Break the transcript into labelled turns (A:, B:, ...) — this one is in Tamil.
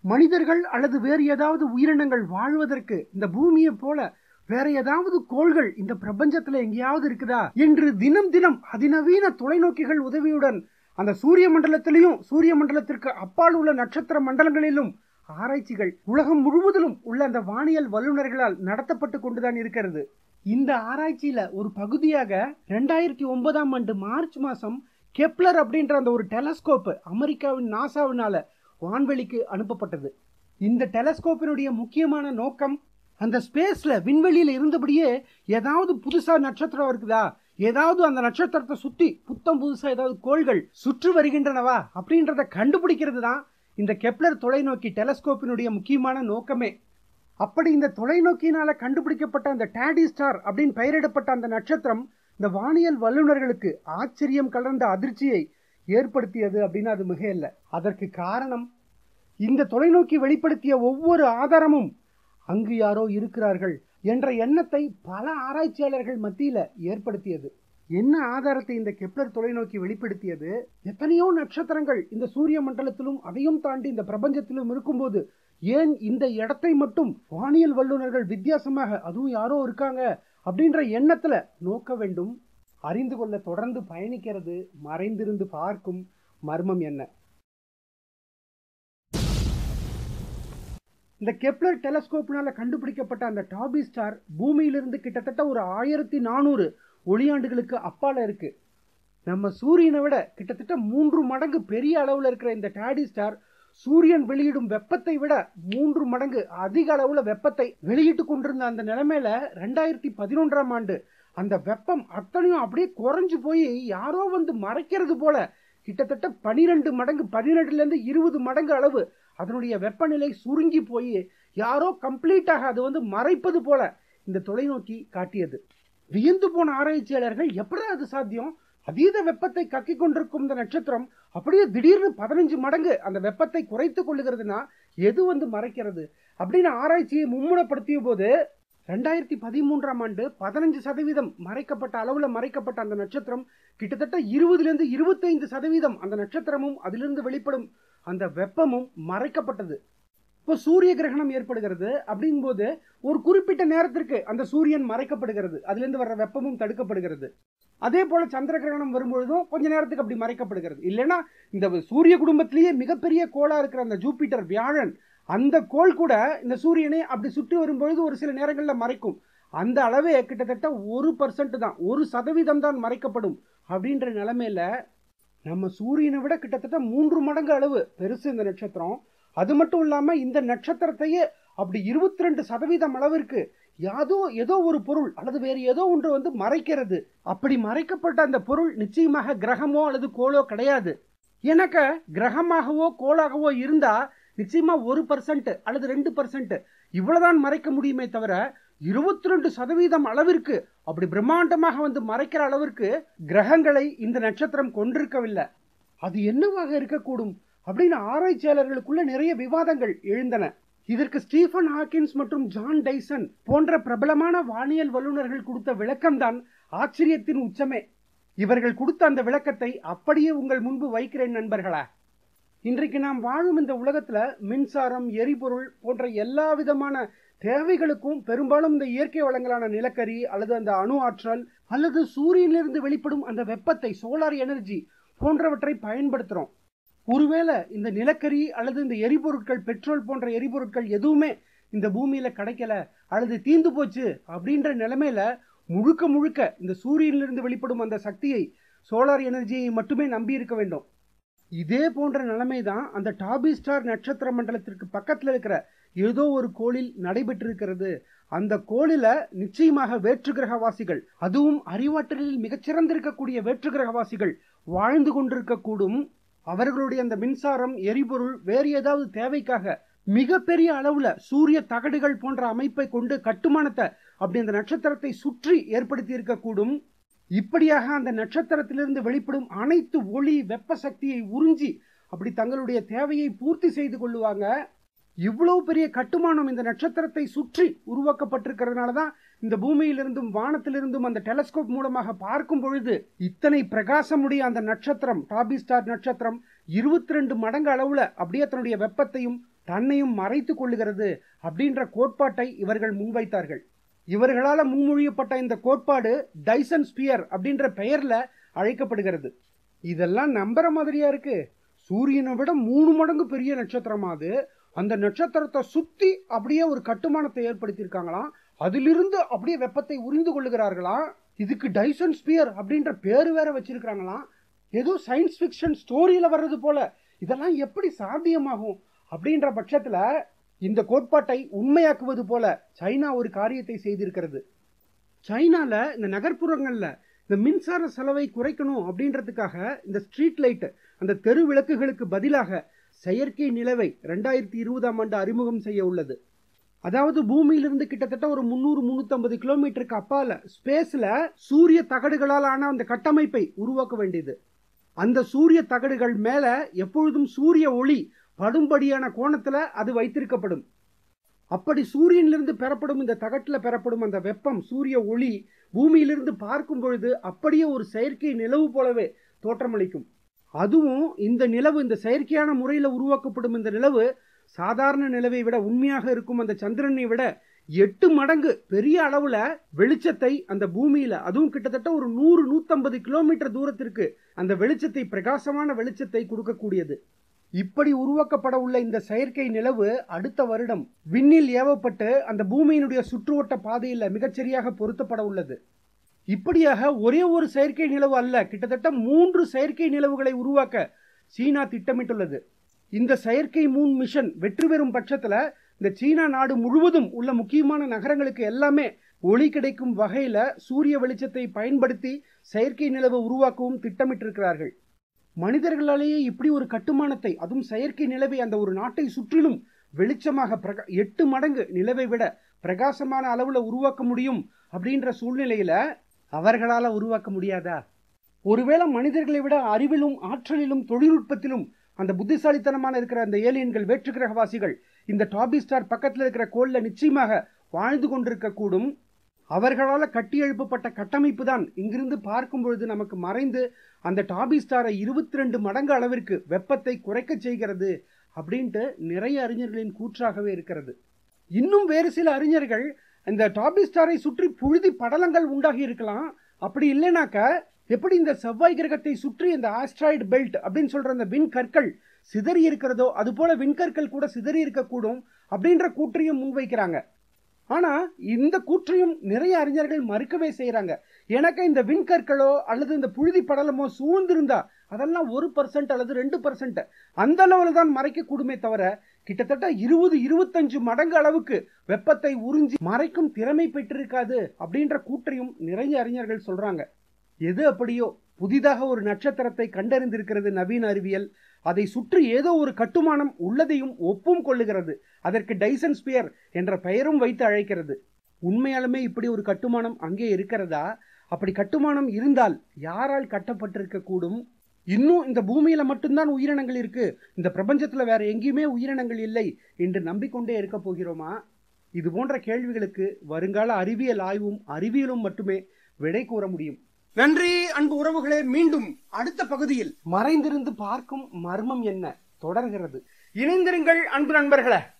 A: மனிதர்கள் அல்லது வேறு ஏதாவது உயிரினங்கள் வாழ்வதற்கு இந்த பூமியை போல வேற ஏதாவது கோள்கள் இந்த பிரபஞ்சத்துல எங்கேயாவது இருக்குதா என்று தினம் தினம் அதிநவீன தொலைநோக்கிகள் உதவியுடன் அந்த சூரிய மண்டலத்திலையும் சூரிய மண்டலத்திற்கு அப்பால் உள்ள நட்சத்திர மண்டலங்களிலும் ஆராய்ச்சிகள் உலகம் முழுவதிலும் உள்ள அந்த வானியல் வல்லுநர்களால் நடத்தப்பட்டு கொண்டுதான் இருக்கிறது இந்த ஆராய்ச்சியில ஒரு பகுதியாக ரெண்டாயிரத்தி ஒன்பதாம் ஆண்டு மார்ச் மாசம் கெப்லர் அப்படின்ற அந்த ஒரு டெலஸ்கோப் அமெரிக்காவின் நாசாவினால வான்வெளிக்கு அனுப்பப்பட்டது இந்த டெலஸ்கோப்பினுடைய முக்கியமான நோக்கம் அந்த ஸ்பேஸ்ல விண்வெளியில இருந்தபடியே ஏதாவது புதுசா நட்சத்திரம் இருக்குதா ஏதாவது அந்த நட்சத்திரத்தை சுத்தி புத்தம் புதுசா ஏதாவது கோள்கள் சுற்றி வருகின்றனவா அப்படின்றத கண்டுபிடிக்கிறது தான் இந்த கெப்லர் தொலைநோக்கி டெலஸ்கோப்பினுடைய முக்கியமான நோக்கமே அப்படி இந்த தொலைநோக்கியினால கண்டுபிடிக்கப்பட்ட அந்த டேடி ஸ்டார் அப்படின்னு பெயரிடப்பட்ட அந்த நட்சத்திரம் இந்த வானியல் வல்லுநர்களுக்கு ஆச்சரியம் கலந்த அதிர்ச்சியை ஏற்படுத்தியது அப்படின்னு அது மிக இல்லை அதற்கு காரணம் இந்த தொலைநோக்கி வெளிப்படுத்திய ஒவ்வொரு ஆதாரமும் அங்கு யாரோ இருக்கிறார்கள் என்ற எண்ணத்தை பல ஆராய்ச்சியாளர்கள் மத்தியில ஏற்படுத்தியது என்ன ஆதாரத்தை இந்த கெப்லர் தொலைநோக்கி வெளிப்படுத்தியது எத்தனையோ நட்சத்திரங்கள் இந்த சூரிய மண்டலத்திலும் அதையும் தாண்டி இந்த பிரபஞ்சத்திலும் இருக்கும்போது ஏன் இந்த இடத்தை மட்டும் வானியல் வல்லுநர்கள் வித்தியாசமாக அதுவும் யாரோ இருக்காங்க அப்படின்ற எண்ணத்துல நோக்க வேண்டும் அறிந்து கொள்ள தொடர்ந்து பயணிக்கிறது மறைந்திருந்து பார்க்கும் மர்மம் என்ன இந்த கெப்லர் டெலஸ்கோப்னால கண்டுபிடிக்கப்பட்ட அந்த டாபி ஸ்டார் பூமியிலிருந்து கிட்டத்தட்ட ஒரு ஆயிரத்தி நானூறு ஒளியாண்டுகளுக்கு அப்பால இருக்கு நம்ம சூரியனை விட கிட்டத்தட்ட மூன்று மடங்கு பெரிய அளவுல இருக்கிற இந்த டாடி ஸ்டார் சூரியன் வெளியிடும் வெப்பத்தை விட மூன்று மடங்கு அதிக அளவுல வெப்பத்தை வெளியிட்டு கொண்டிருந்த அந்த நிலைமையில ரெண்டாயிரத்தி பதினொன்றாம் ஆண்டு அந்த வெப்பம் அத்தனையும் அப்படியே குறைஞ்சு போய் யாரோ வந்து மறைக்கிறது போல கிட்டத்தட்ட பனிரெண்டு மடங்கு பதினெட்டுல இருந்து இருபது மடங்கு அளவு அதனுடைய வெப்பநிலை சுருங்கி போய் யாரோ கம்ப்ளீட்டாக அது வந்து மறைப்பது போல இந்த தொலைநோக்கி காட்டியது வியந்து போன ஆராய்ச்சியாளர்கள் எப்படி அது சாத்தியம் அதீத வெப்பத்தை கக்கி கொண்டிருக்கும் இந்த நட்சத்திரம் அப்படியே திடீர்னு பதினஞ்சு மடங்கு அந்த வெப்பத்தை குறைத்துக் கொள்ளுகிறதுனா எது வந்து மறைக்கிறது அப்படின்னு ஆராய்ச்சியை மும்முரப்படுத்திய போது ரெண்டாயிரத்தி பதிமூன்றாம் ஆண்டு பதினஞ்சு சதவீதம் மறைக்கப்பட்ட அளவுல மறைக்கப்பட்ட அந்த நட்சத்திரம் கிட்டத்தட்ட இருபதுல இருந்து இருபத்தைந்து சதவீதம் அந்த நட்சத்திரமும் அதிலிருந்து வெளிப்படும் அந்த வெப்பமும் மறைக்கப்பட்டது இப்போ சூரிய கிரகணம் ஏற்படுகிறது அப்படிங்கும்போது ஒரு குறிப்பிட்ட நேரத்திற்கு அந்த சூரியன் மறைக்கப்படுகிறது அதிலிருந்து வர்ற வெப்பமும் தடுக்கப்படுகிறது அதே போல சந்திர கிரகணம் வரும்பொழுதும் கொஞ்ச நேரத்துக்கு அப்படி மறைக்கப்படுகிறது இல்லைன்னா இந்த சூரிய குடும்பத்திலேயே மிகப்பெரிய கோளா இருக்கிற அந்த ஜூபிட்டர் வியாழன் அந்த கோள் கூட இந்த சூரியனை அப்படி சுற்றி வரும்பொழுது ஒரு சில நேரங்களில் மறைக்கும் அந்த அளவே கிட்டத்தட்ட ஒரு பர்சன்ட் தான் ஒரு சதவீதம் தான் மறைக்கப்படும் அப்படின்ற நிலைமையில நம்ம சூரியனை விட கிட்டத்தட்ட மூன்று மடங்கு அளவு பெருசு இந்த நட்சத்திரம் அது மட்டும் இல்லாம இந்த நட்சத்திரத்தையே அப்படி இருபத்தி ரெண்டு சதவீதம் அளவிற்கு யாதோ ஏதோ ஒரு பொருள் அல்லது வேறு ஏதோ ஒன்று வந்து மறைக்கிறது அப்படி மறைக்கப்பட்ட அந்த பொருள் நிச்சயமாக கிரகமோ அல்லது கோளோ கிடையாது எனக்கு கிரகமாகவோ கோளாகவோ இருந்தா நிச்சயமா ஒரு பர்சன்ட் அல்லது ரெண்டு பர்சன்ட் இவ்வளவுதான் மறைக்க முடியுமே தவிர இருபத்தி ரெண்டு சதவீதம் அளவிற்கு அப்படி பிரம்மாண்டமாக வந்து மறைக்கிற அளவிற்கு கிரகங்களை இந்த நட்சத்திரம் கொண்டிருக்கவில்லை அது என்னவாக இருக்கக்கூடும் அப்படின்னு ஆராய்ச்சியாளர்களுக்குள்ள நிறைய விவாதங்கள் எழுந்தன இதற்கு ஸ்டீஃபன் ஹாக்கின்ஸ் மற்றும் ஜான் டைசன் போன்ற பிரபலமான வானியல் வல்லுநர்கள் கொடுத்த விளக்கம்தான் ஆச்சரியத்தின் உச்சமே இவர்கள் கொடுத்த அந்த விளக்கத்தை அப்படியே உங்கள் முன்பு வைக்கிறேன் நண்பர்களா இன்றைக்கு நாம் வாழும் இந்த உலகத்துல மின்சாரம் எரிபொருள் போன்ற எல்லா விதமான தேவைகளுக்கும் பெரும்பாலும் இந்த இயற்கை வளங்களான நிலக்கரி அல்லது அந்த அணு ஆற்றல் அல்லது சூரியனிலிருந்து வெளிப்படும் அந்த வெப்பத்தை சோலார் எனர்ஜி போன்றவற்றை பயன்படுத்துறோம் ஒருவேளை இந்த நிலக்கரி அல்லது இந்த எரிபொருட்கள் பெட்ரோல் போன்ற எரிபொருட்கள் எதுவுமே இந்த பூமியில கிடைக்கல அல்லது தீந்து போச்சு அப்படின்ற நிலைமையில முழுக்க முழுக்க இந்த சூரியனிலிருந்து வெளிப்படும் அந்த சக்தியை சோலார் எனர்ஜியை மட்டுமே நம்பி இருக்க வேண்டும் இதே போன்ற நிலைமை தான் அந்த டாபி ஸ்டார் நட்சத்திர மண்டலத்திற்கு பக்கத்தில் இருக்கிற ஏதோ ஒரு கோளில் நடைபெற்றிருக்கிறது அந்த கோளில நிச்சயமாக வேற்று கிரகவாசிகள் அதுவும் அறிவாற்றலில் மிகச்சிறந்திருக்கக்கூடிய வேற்று கிரகவாசிகள் வாழ்ந்து கொண்டிருக்கக்கூடும் அவர்களுடைய அந்த மின்சாரம் எரிபொருள் வேறு ஏதாவது தேவைக்காக மிகப்பெரிய அளவுல சூரிய தகடுகள் போன்ற அமைப்பை கொண்டு கட்டுமானத்தை அப்படி அந்த நட்சத்திரத்தை சுற்றி ஏற்படுத்தி இருக்கக்கூடும் இப்படியாக அந்த நட்சத்திரத்திலிருந்து வெளிப்படும் அனைத்து ஒளி வெப்ப சக்தியை உறிஞ்சி அப்படி தங்களுடைய தேவையை பூர்த்தி செய்து கொள்ளுவாங்க இவ்வளவு பெரிய கட்டுமானம் இந்த நட்சத்திரத்தை சுற்றி உருவாக்கப்பட்டிருக்கிறதுனால தான் இந்த பூமியிலிருந்தும் வானத்திலிருந்தும் அந்த டெலஸ்கோப் மூலமாக பார்க்கும் பொழுது இத்தனை பிரகாசமுடைய அந்த நட்சத்திரம் டாபி ஸ்டார் நட்சத்திரம் இருபத்தி ரெண்டு மடங்கு அளவுல அப்படியே தன்னுடைய வெப்பத்தையும் தன்னையும் மறைத்துக் கொள்ளுகிறது அப்படின்ற கோட்பாட்டை இவர்கள் முன்வைத்தார்கள் இவர்களால முன்மொழியப்பட்ட இந்த கோட்பாடு டைசன் ஸ்பியர் அப்படின்ற பெயர்ல அழைக்கப்படுகிறது இதெல்லாம் நம்புற மாதிரியா இருக்கு சூரியனை விட மூணு மடங்கு பெரிய நட்சத்திரமா அது அந்த நட்சத்திரத்தை சுத்தி அப்படியே ஒரு கட்டுமானத்தை ஏற்படுத்தியிருக்காங்களாம் அதிலிருந்து அப்படியே வெப்பத்தை உறிந்து கொள்ளுகிறார்களாம் இதுக்கு டைசன் ஸ்பியர் அப்படின்ற பேரு வேற வச்சிருக்காங்களாம் ஏதோ சயின்ஸ் ஃபிக்ஷன் ஸ்டோரியில வர்றது போல இதெல்லாம் எப்படி சாத்தியமாகும் அப்படின்ற பட்சத்துல இந்த கோட்பாட்டை உண்மையாக்குவது போல சைனா ஒரு காரியத்தை செய்திருக்கிறது சைனால இந்த நகர்ப்புறங்கள்ல இந்த மின்சார செலவை குறைக்கணும் அப்படின்றதுக்காக இந்த ஸ்ட்ரீட் லைட் அந்த தெரு விளக்குகளுக்கு பதிலாக செயற்கை நிலவை ரெண்டாயிரத்தி இருபதாம் ஆண்டு அறிமுகம் செய்ய உள்ளது அதாவது பூமியிலிருந்து கிட்டத்தட்ட ஒரு முந்நூறு முன்னூத்தம்பது கிலோமீட்டருக்கு அப்பால ஸ்பேஸ்ல சூரிய தகடுகளால் ஆன அந்த கட்டமைப்பை உருவாக்க வேண்டியது அந்த சூரிய தகடுகள் மேல எப்பொழுதும் சூரிய ஒளி படும்படியான கோணத்துல அது வைத்திருக்கப்படும் அப்படி சூரியனிலிருந்து பெறப்படும் இந்த தகட்டில் பெறப்படும் அந்த வெப்பம் சூரிய ஒளி பூமியிலிருந்து பார்க்கும் பொழுது அப்படியே ஒரு செயற்கை நிலவு போலவே தோற்றமளிக்கும் அதுவும் இந்த நிலவு இந்த செயற்கையான முறையில் உருவாக்கப்படும் இந்த நிலவு சாதாரண நிலவை விட உண்மையாக இருக்கும் அந்த சந்திரனை விட எட்டு மடங்கு பெரிய அளவுல வெளிச்சத்தை அந்த பூமியில அதுவும் கிட்டத்தட்ட ஒரு நூறு நூத்தம்பது கிலோமீட்டர் தூரத்திற்கு அந்த வெளிச்சத்தை பிரகாசமான வெளிச்சத்தை கொடுக்கக்கூடியது இப்படி உருவாக்கப்பட உள்ள இந்த செயற்கை நிலவு அடுத்த வருடம் விண்ணில் ஏவப்பட்டு அந்த பூமியினுடைய சுற்றுவட்ட பாதையில் மிகச்சரியாக பொருத்தப்பட உள்ளது இப்படியாக ஒரே ஒரு செயற்கை நிலவு அல்ல கிட்டத்தட்ட மூன்று செயற்கை நிலவுகளை உருவாக்க சீனா திட்டமிட்டுள்ளது இந்த செயற்கை மூன் மிஷன் வெற்றி பெறும் பட்சத்துல இந்த சீனா நாடு முழுவதும் உள்ள முக்கியமான நகரங்களுக்கு எல்லாமே ஒளி கிடைக்கும் வகையில சூரிய வெளிச்சத்தை பயன்படுத்தி செயற்கை நிலவை உருவாக்கவும் திட்டமிட்டிருக்கிறார்கள் மனிதர்களாலேயே இப்படி ஒரு கட்டுமானத்தை அதுவும் செயற்கை நிலவை அந்த ஒரு நாட்டை சுற்றிலும் வெளிச்சமாக பிரகா எட்டு மடங்கு நிலவை விட பிரகாசமான அளவுல உருவாக்க முடியும் அப்படின்ற சூழ்நிலையில அவர்களால உருவாக்க முடியாதா ஒருவேளை மனிதர்களை விட அறிவிலும் ஆற்றலிலும் தொழில்நுட்பத்திலும் அந்த புத்திசாலித்தனமான இருக்கிற அந்த ஏலியன்கள் வேற்று கிரகவாசிகள் இந்த டாபி ஸ்டார் பக்கத்தில் இருக்கிற கோல்ல நிச்சயமாக வாழ்ந்து கொண்டிருக்க கூடும் அவர்களால் கட்டி எழுப்பப்பட்ட கட்டமைப்பு தான் இங்கிருந்து பார்க்கும் பொழுது நமக்கு மறைந்து அந்த டாபி ஸ்டாரை இருபத்தி ரெண்டு மடங்கு அளவிற்கு வெப்பத்தை குறைக்க செய்கிறது அப்படின்ட்டு நிறைய அறிஞர்களின் கூற்றாகவே இருக்கிறது இன்னும் வேறு சில அறிஞர்கள் இந்த டாபி ஸ்டாரை சுற்றி புழுதி படலங்கள் உண்டாகி இருக்கலாம் அப்படி இல்லைனாக்க எப்படி இந்த செவ்வாய் கிரகத்தை சுற்றி இந்த ஆஸ்ட்ராய்டு பெல்ட் அப்படின்னு சொல்ற அந்த விண்கற்கள் சிதறி இருக்கிறதோ அது போல விண்கற்கள் கூட சிதறி இருக்கக்கூடும் அப்படின்ற கூற்றையும் முன்வைக்கிறாங்க ஆனா இந்த கூற்றையும் நிறைய அறிஞர்கள் மறுக்கவே செய்யறாங்க எனக்கு இந்த விண்கற்களோ அல்லது இந்த புழுதி படலமோ சூழ்ந்திருந்தா அதெல்லாம் ஒரு பர்சன்ட் அல்லது ரெண்டு பர்சன்ட் அந்த அளவுல தான் மறைக்க கூடுமே தவிர கிட்டத்தட்ட இருபது இருபத்தஞ்சு மடங்கு அளவுக்கு வெப்பத்தை உறிஞ்சி மறைக்கும் திறமை பெற்றிருக்காது அப்படின்ற கூற்றையும் நிறைய அறிஞர்கள் சொல்றாங்க எது அப்படியோ புதிதாக ஒரு நட்சத்திரத்தை கண்டறிந்திருக்கிறது நவீன அறிவியல் அதை சுற்றி ஏதோ ஒரு கட்டுமானம் உள்ளதையும் ஒப்பும் கொள்ளுகிறது அதற்கு டைசன் ஸ்பியர் என்ற பெயரும் வைத்து அழைக்கிறது உண்மையாலுமே இப்படி ஒரு கட்டுமானம் அங்கே இருக்கிறதா அப்படி கட்டுமானம் இருந்தால் யாரால் கட்டப்பட்டிருக்க கூடும் இன்னும் இந்த பூமியில மட்டும்தான் உயிரினங்கள் இருக்கு இந்த பிரபஞ்சத்துல வேற எங்கேயுமே உயிரினங்கள் இல்லை என்று நம்பிக்கொண்டே இருக்க போகிறோமா இது போன்ற கேள்விகளுக்கு வருங்கால அறிவியல் ஆய்வும் அறிவியலும் மட்டுமே விடை கூற முடியும் நன்றி அன்பு உறவுகளே மீண்டும் அடுத்த பகுதியில் மறைந்திருந்து பார்க்கும் மர்மம் என்ன தொடர்கிறது இணைந்திருங்கள் அன்பு நண்பர்களே